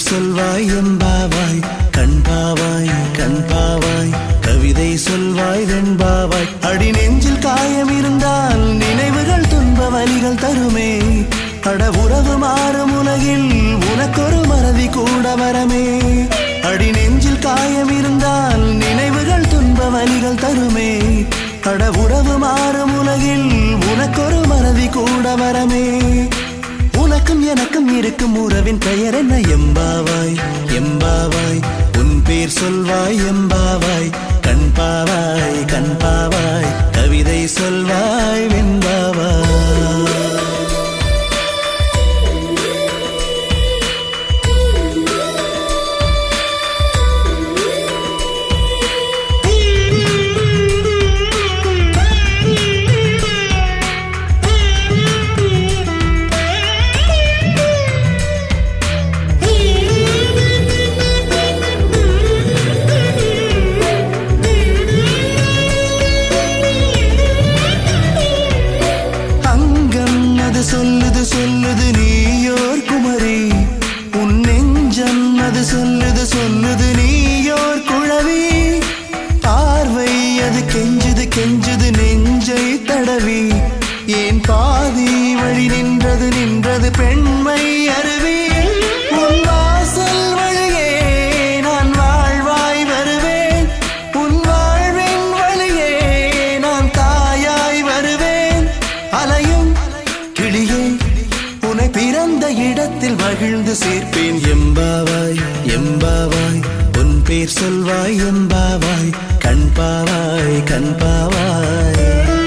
பேர் சொல்வாய் எம்பாவாய் கண்பாவாய் கண்பாவாய் கவிதை சொல்வாய் வெண்பாவாய் அடி நெஞ்சில் காயம் இருந்தால் நினைவுகள் துன்ப வலிகள் தருமே அட உறவு மாறும் உலகில் உனக்கொரு மறதி கூட வரமே அடி நெஞ்சில் காயம் இருந்தால் நினைவுகள் துன்ப வலிகள் தருமே அட உறவு மாறும் உலகில் உனக்கொரு மறதி கூட வரமே உனக்கும் எனக்கும் இருக்கும் உறவின் பெயர் என்ன எம்பாவாய் எம்பாவாய் உன் பேர் சொல்வாய் எம்பாவாய் கண்பாவாய் கண்பாவாய் கவிதை சொல்வாய் வெண்பாவாய் அங்கம் அது சொல்லுது சொல்லுது நீயோர் குமரி உன் நெஞ்சம் அது சொல்லுது சொல்லுது நீயோர் குழவி பார்வை அது கெஞ்சுது கெஞ்சுது நெஞ்சை தடவி ஏன் பாதி வழி நின்றது நின்றது பெண்மை அருவி உன் வாசல் வழியே நான் வாழ்வாய் வருவேன் உன் வாழ்வின் வழியே நான் தாயாய் வருவேன் அலையும் கிளியே உன்னை பிறந்த இடத்தில் மகிழ்ந்து சேர்ப்பேன் எம்பாவாய் எம்பாவாய் உன் பேர் சொல்வாய் எம்பாவாய் கண்பாவாய் கண்பாவாய்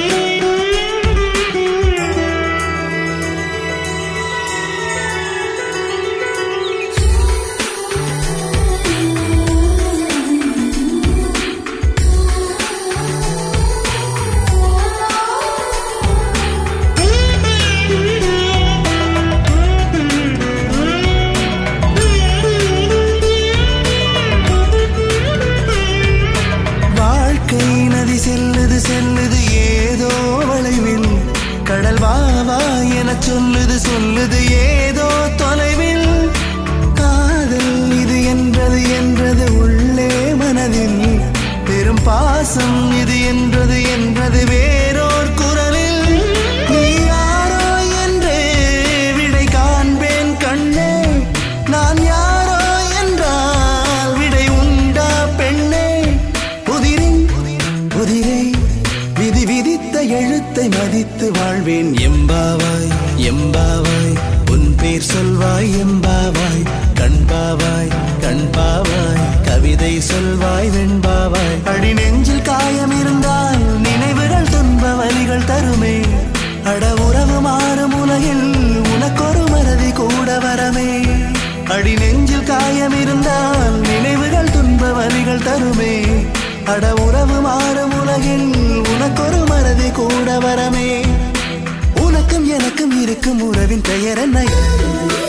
வாழ்க்கை நதி செல்லுது செல்லுது ஏதோ வளைவில் கடல் வா வா என சொல்லுது சொல்லுது ஏதோ தொலைவில் காதல் இது என்றது என்றது உள்ளே மனதில் பெரும் பாசம் இது என்றது என்றது வேறோர் குரலில் நீ யாரோ என்றே விடை காண்பேன் கண்ணே நான் யாரோ என்றால் விடை உண்டா பெண்ணே புதிரின் புதிரை விதி விதித்த எழுத்தை மதித்து வாழ்வேன் எம்பாவாய் எம்பாவாய் உன் பேர் சொல்வாய் எம்பாவாய் கண்பாவாய் கண்பாவாய் கவிதை சொல்வாய் வெண்பாவாய் அடி நெஞ்சில் காயம் இருந்தால் நினைவுகள் துன்ப வலிகள் தருமே அட உறவு மாறும் உலகில் உனக்கொரு மறதி கூட வரமே அடி நெஞ்சில் காயம் இருந்தால் நினைவுகள் துன்ப வலிகள் தருமே அட உறவு மாறும் உலகில் உனக்கொரு மறதி கூட வரமே உனக்கும் எனக்கும் இருக்கும் உறவின் பெயர் என்ன